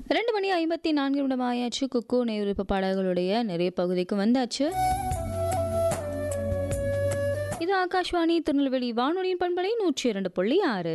ரெண்டு மணி ஐம்பத்தி நான்கு நிமிடம் ஆயாச்சு குக்கு நேவிருப்ப பாடல்களுடைய நிறைய பகுதிக்கு வந்தாச்சு இது ஆகாஷ்வாணி திருநெல்வேலி வானொலியின் பண்பலை நூற்றி இரண்டு புள்ளி ஆறு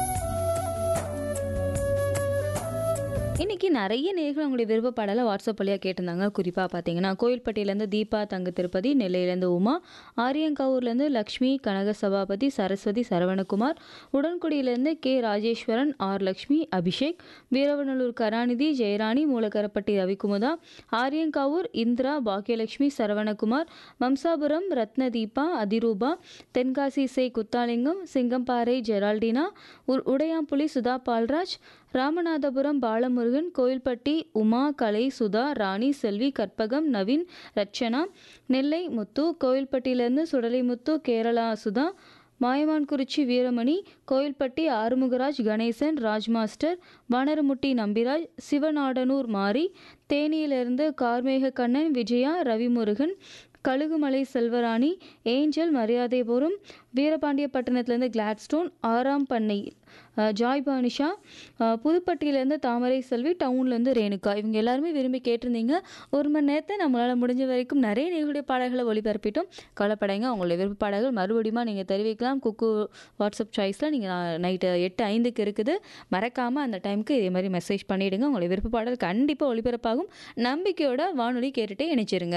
இன்னைக்கு நிறைய நேர்கள் உங்களுடைய விருப்ப பாடலை வாட்ஸ்அப் வழியாக கேட்டிருந்தாங்க குறிப்பாக பார்த்தீங்கன்னா கோயில்பட்டியிலேருந்து தீபா தங்க திருப்பதி நெல்லையிலேருந்து உமா ஆரியங்காவூர்லேருந்து லக்ஷ்மி கனக சபாபதி சரஸ்வதி சரவணகுமார் உடன்குடியிலேருந்து கே ராஜேஸ்வரன் ஆர் லக்ஷ்மி அபிஷேக் வீரவநல்லூர் கருணாநிதி ஜெயராணி மூலக்கரப்பட்டி ரவிக்குமுதா ஆரியங்காவூர் இந்திரா பாக்கியலட்சுமி சரவணகுமார் மம்சாபுரம் ரத்னதீபா அதிரூபா தென்காசி சே குத்தாலிங்கம் சிங்கம்பாறை ஜெரால்டினா உ- உடையாம்புலி சுதா பால்ராஜ் ராமநாதபுரம் பாலமுருகன் கோயில்பட்டி உமா கலை சுதா ராணி செல்வி கற்பகம் நவீன் ரட்சனா நெல்லை முத்து கோயில்பட்டியிலேருந்து சுடலைமுத்து கேரளா சுதா மாயமான்குறிச்சி வீரமணி கோயில்பட்டி ஆறுமுகராஜ் கணேசன் ராஜ் மாஸ்டர் வானரமுட்டி நம்பிராஜ் சிவநாடனூர் மாரி தேனியிலிருந்து கார்மேக கண்ணன் விஜயா ரவிமுருகன் கழுகுமலை செல்வராணி ஏஞ்சல் மரியாதைபுரம் வீரபாண்டியப்பட்டினத்துலேருந்து கிளாட்ஸ்டோன் ஆறாம் பண்ணை அஹ், ஜாய் பானிஷா அஹ், புதுப்பட்டியிலேருந்து தாமரை செல்வி டவுன்லேருந்து ரேணுகா இவங்க எல்லாருமே விரும்பி கேட்டிருந்தீங்க ஒரு மணி நேரத்தை நம்மளால் முடிஞ்ச வரைக்கும் நிறைய நிகழ்ச்சிய பாடல்களை ஒளிபரப்பிட்டோம் கவலைப்படாங்க உங்களுடைய விருப்ப பாடல்கள் மறுபடியும் நீங்கள் தெரிவிக்கலாம் குக்கு வாட்ஸ்அப் சாய்ஸில் நீங்கள் நைட்டு எட்டு ஐந்துக்கு இருக்குது மறக்காமல் அந்த டைமுக்கு இதே மாதிரி மெசேஜ் பண்ணிவிடுங்க உங்களுடைய விருப்ப பாடல் கண்டிப்பாக ஒளிபரப்பாகும் நம்பிக்கையோட வானொலி கேட்டுட்டே இணைச்சிருங்க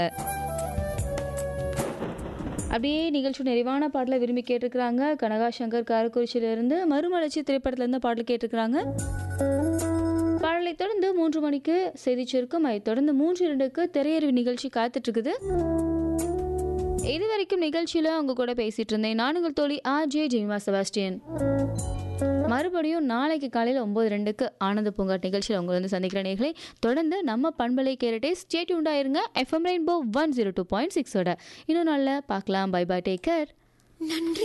அப்படியே நிகழ்ச்சி நிறைவான பாடலை விரும்பி கேட்டிருக்கிறாங்க கனகா சங்கர் காரக்குறிச்சியிலிருந்து மறுமலர்ச்சி திரைப்படத்திலிருந்து பாடல் கேட்டிருக்கிறாங்க பாடலை தொடர்ந்து மூன்று மணிக்கு செய்தி சுருக்கம் அதை தொடர்ந்து மூன்று இரண்டுக்கு திரையறிவு நிகழ்ச்சி காத்துட்டு இருக்குது இது வரைக்கும் நிகழ்ச்சியில் அவங்க கூட பேசிட்டு இருந்தேன் நானுங்கள் தோழி ஆர் ஜே ஜெய்மா செபாஸ்டியன் மறுபடியும் நாளைக்கு காலையில் ஒம்பது ரெண்டுக்கு ஆனந்த பூங்காட் நிகழ்ச்சியில் உங்களை வந்து சந்திக்கிற நேர்களை தொடர்ந்து நம்ம பண்பலை கேரட்டே ஸ்டேட் உண்டாயிருங்க FM Rainbow one zero two point சிக்ஸோட இன்னும் நல்ல பார்க்கலாம் பை பை டேக் கேர் நன்றி